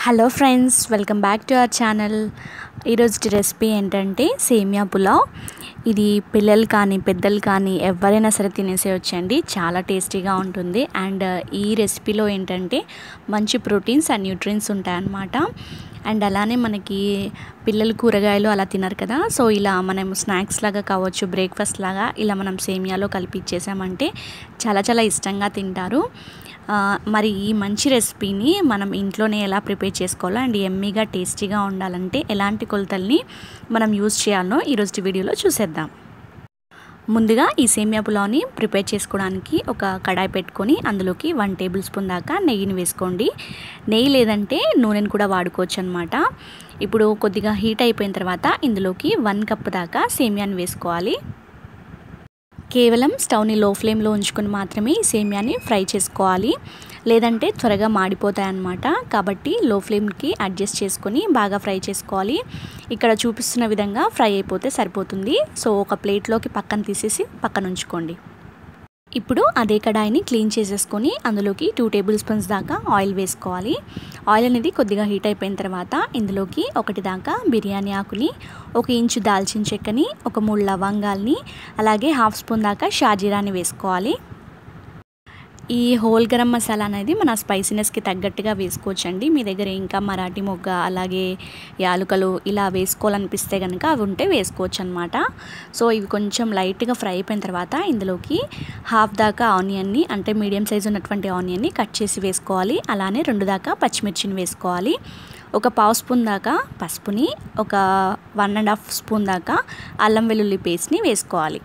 hello friends welcome back to our channel ఈరోజు recipe ఏంటంటే సేమియా పులావ్ ఇది పిల్లలు కానీ పెద్దలు కానీ ఎవరైనా సరే తినేసేయొచ్చండి చాలా టేస్టీగా ఉంటుంది అండ్ ఈ రెసిపీలో ఏంటంటే మంచి ప్రోటీన్స్ అండ్ న్యూట్రియన్స్ ఉంటాయన్నమాట అండ్ అలానే మనకి పిల్లలు కూరగాయలు అలా తినరు కదా సో ఇలా మనం స్నాక్స్ లాగా కావచ్చు బ్రేక్ఫాస్ట్ లాగా ఇలా మనం సేమియాలో కలిపి ఇచ్చేసామంటే చాలా చాలా ఇష్టంగా తింటారు ఆ, మరి ఈ మంచి రెసిపీని మనం ఇంట్లోనే ఎలా ప్రిపేర్ చేసుకోవాలో అండ్ ఎమ్మీగా టేస్టీగా ఉండాలంటే ఎలాంటి కొలతల్ని మనం యూజ్ చేయాలో ఈరోజు వీడియోలో చూసేద్దాం ముందుగా ఈ సేమియా పులావ్ని ప్రిపేర్ చేసుకోవడానికి ఒక కడాయి పెట్టుకొని అందులోకి వన్ టేబుల్ స్పూన్ దాకా నెయ్యిని వేసుకోండి నెయ్యి లేదంటే నూనెని కూడా వాడుకోవచ్చు అనమాట ఇప్పుడు కొద్దిగా హీట్ అయిపోయిన తర్వాత ఇందులోకి వన్ కప్ దాకా సేమియాని వేసుకోవాలి కేవలం స్టవ్ని లో ఫ్లేమ్లో ఉంచుకొని మాత్రమే ఈ సేమియాని ఫ్రై చేసుకోవాలి లేదంటే త్వరగా మాడిపోతాయి అన్నమాట కాబట్టి లో ఫ్లేమ్కి అడ్జస్ట్ చేసుకొని బాగా ఫ్రై చేసుకోవాలి ఇక్కడ చూపిస్తున్న విధంగా ఫ్రై అయిపోతే సరిపోతుంది సో ఒక ప్లేట్లోకి పక్కన తీసేసి పక్కన ఉంచుకోండి ఇప్పుడు అదే కడాయిని క్లీన్ చేసేసుకొని అందులోకి టూ టేబుల్ స్పూన్స్ దాకా ఆయిల్ వేసుకోవాలి ఆయిల్ అనేది కొద్దిగా హీట్ అయిపోయిన తర్వాత ఇందులోకి ఒకటి దాకా బిర్యానీ ఆకుని ఒక ఇంచు దాల్చిన చెక్కని ఒక మూడు లవంగాల్ని అలాగే హాఫ్ స్పూన్ దాకా షాజీరాని వేసుకోవాలి ఈ హోల్ గరం మసాలా అనేది మన స్పైసీనెస్కి తగ్గట్టుగా వేసుకోవచ్చండి మీ దగ్గర ఇంకా మరాఠీ మొగ్గ అలాగే యాలుకలు ఇలా వేసుకోవాలనిపిస్తే కనుక అవి ఉంటే వేసుకోవచ్చు అనమాట సో ఇవి కొంచెం లైట్గా ఫ్రై అయిపోయిన తర్వాత ఇందులోకి హాఫ్ దాకా ఆనియన్ని అంటే మీడియం సైజు ఉన్నటువంటి ఆనియన్ని కట్ చేసి వేసుకోవాలి అలానే రెండు దాకా పచ్చిమిర్చిని వేసుకోవాలి ఒక పావు స్పూన్ దాకా పసుపుని ఒక వన్ అండ్ హాఫ్ స్పూన్ దాకా అల్లం వెల్లుల్లి పేస్ట్ని వేసుకోవాలి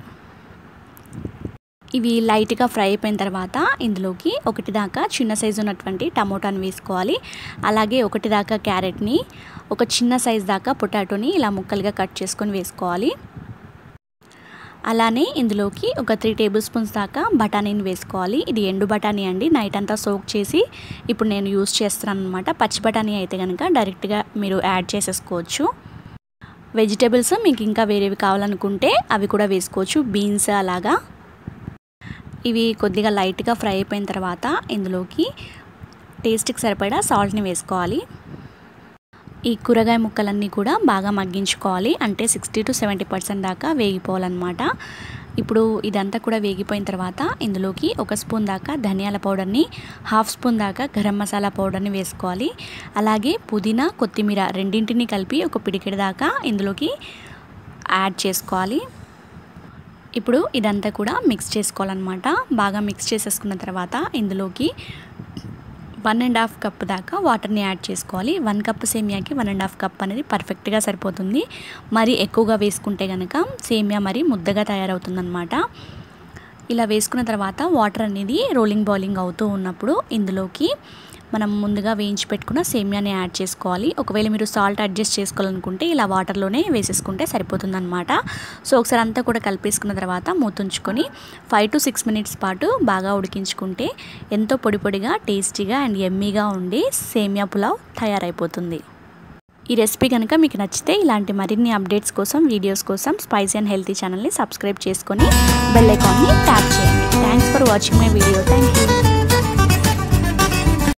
ఇవి లైట్గా ఫ్రై అయిపోయిన తర్వాత ఇందులోకి ఒకటి దాకా చిన్న సైజు ఉన్నటువంటి టమోటాని వేసుకోవాలి అలాగే ఒకటి దాకా క్యారెట్ని ఒక చిన్న సైజు దాకా పొటాటోని ఇలా ముక్కలుగా కట్ చేసుకొని వేసుకోవాలి అలానే ఇందులోకి ఒక త్రీ టేబుల్ స్పూన్స్ దాకా బఠానీని వేసుకోవాలి ఇది ఎండు బఠానీ అండి నైట్ అంతా సోక్ చేసి ఇప్పుడు నేను యూస్ చేస్తున్నాను అనమాట పచ్చి బఠానీ అయితే కనుక డైరెక్ట్గా మీరు యాడ్ చేసేసుకోవచ్చు వెజిటేబుల్స్ మీకు ఇంకా వేరేవి కావాలనుకుంటే అవి కూడా వేసుకోవచ్చు బీన్స్ అలాగా ఇవి కొద్దిగా లైట్గా ఫ్రై అయిపోయిన తర్వాత ఇందులోకి టేస్ట్కి సరిపడా సాల్ట్ని వేసుకోవాలి ఈ కూరగాయ ముక్కలన్నీ కూడా బాగా మగ్గించుకోవాలి అంటే సిక్స్టీ టు సెవెంటీ పర్సెంట్ దాకా వేగిపోవాలన్నమాట ఇప్పుడు ఇదంతా కూడా వేగిపోయిన తర్వాత ఇందులోకి ఒక స్పూన్ దాకా ధనియాల పౌడర్ని హాఫ్ స్పూన్ దాకా గరం మసాలా పౌడర్ని వేసుకోవాలి అలాగే పుదీనా కొత్తిమీర రెండింటిని కలిపి ఒక పిడికెడు దాకా ఇందులోకి యాడ్ చేసుకోవాలి ఇప్పుడు ఇదంతా కూడా మిక్స్ చేసుకోవాలన్నమాట బాగా మిక్స్ చేసేసుకున్న తర్వాత ఇందులోకి వన్ అండ్ హాఫ్ కప్ దాకా వాటర్ని యాడ్ చేసుకోవాలి వన్ కప్ సేమియాకి వన్ అండ్ హాఫ్ కప్ అనేది పర్ఫెక్ట్గా సరిపోతుంది మరి ఎక్కువగా వేసుకుంటే కనుక సేమియా మరి ముద్దగా తయారవుతుందన్నమాట ఇలా వేసుకున్న తర్వాత వాటర్ అనేది రోలింగ్ బాయిలింగ్ అవుతూ ఉన్నప్పుడు ఇందులోకి మనం ముందుగా వేయించి పెట్టుకున్న సేమియాని యాడ్ చేసుకోవాలి ఒకవేళ మీరు సాల్ట్ అడ్జస్ట్ చేసుకోవాలనుకుంటే ఇలా వాటర్లోనే వేసేసుకుంటే సరిపోతుందన్నమాట సో ఒకసారి అంతా కూడా కలిపేసుకున్న తర్వాత మూతుంచుకొని ఫైవ్ టు సిక్స్ మినిట్స్ పాటు బాగా ఉడికించుకుంటే ఎంతో పొడి పొడిగా టేస్టీగా అండ్ ఎమ్మీగా ఉండి సేమియా పులావ్ తయారైపోతుంది ఈ రెసిపీ కనుక మీకు నచ్చితే ఇలాంటి మరిన్ని అప్డేట్స్ కోసం వీడియోస్ కోసం స్పైసీ అండ్ హెల్తీ ఛానల్ని సబ్స్క్రైబ్ చేసుకొని బెల్ ఐకాన్ని ట్యాప్ చేయండి thanks for watching my video thank you